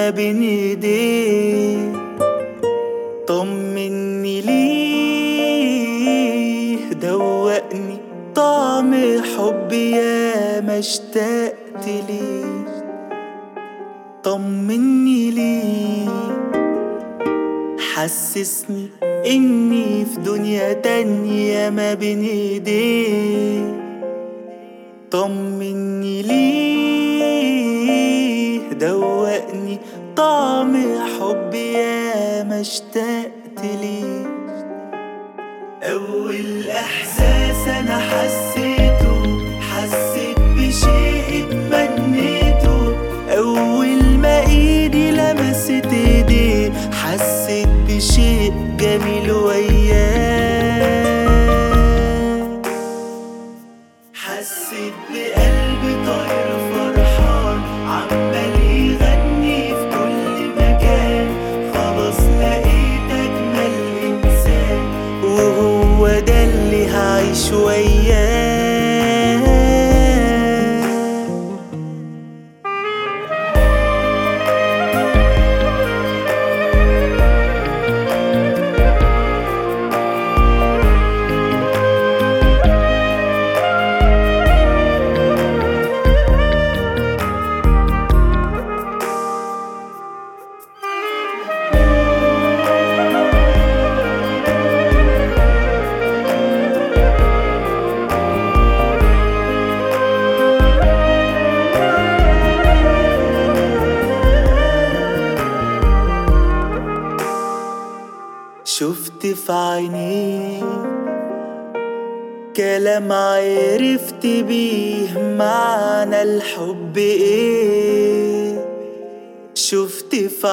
وانا بين ايديه طمني ليه دوقني طعم حبي يا ما اشتقت ليه طمني ليه حسسني اني في دنيا تانية ما بين ايديه طمني ليه دوقني طعم حبي يا ما اشتقت ليه أول إحساس أنا حسيته حسيت بشيء اتمنيته أول ما إيدي لمست إيديه حسيت بشيء جميل وياه حسيت بقلبي طاير فرحان عمال يغني في كل مكان خلاص لقيت أجمل إنسان وهو ده اللي هعيش وياه شفت في عينيه كلام عرفت بيه معنى الحب ايه شفت في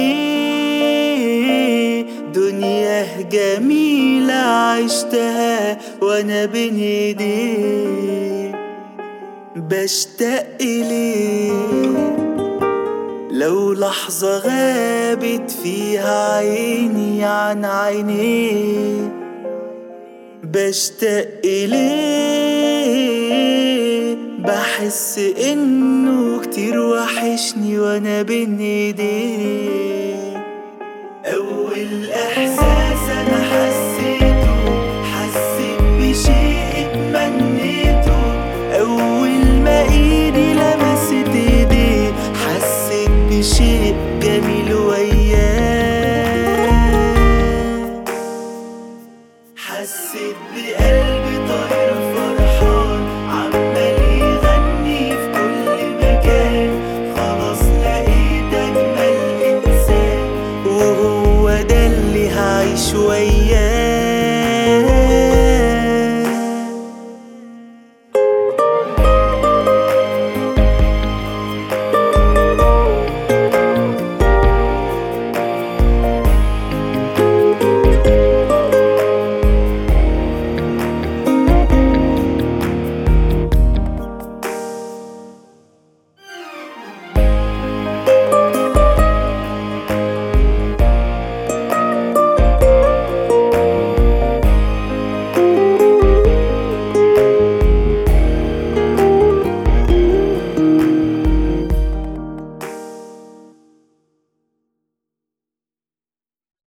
عينيه دنيا جميلة عشتها وانا بين ايديه بشتاق إليه لو لحظة غابت فيها عيني عن عينيه بشتاق إليه بحس إنه كتير وحشني وأنا بين إيديه أول إحساس أنا حسيته حسيت بشيء اتمنيته أول ما إيدي لمست إيديه حسيت بشيء جميل وياه حسيت بقلبي طاير فرحان عمال يغني في كل مكان خلاص لقيت أجمل إنسان وهو ده اللي هعيش وياه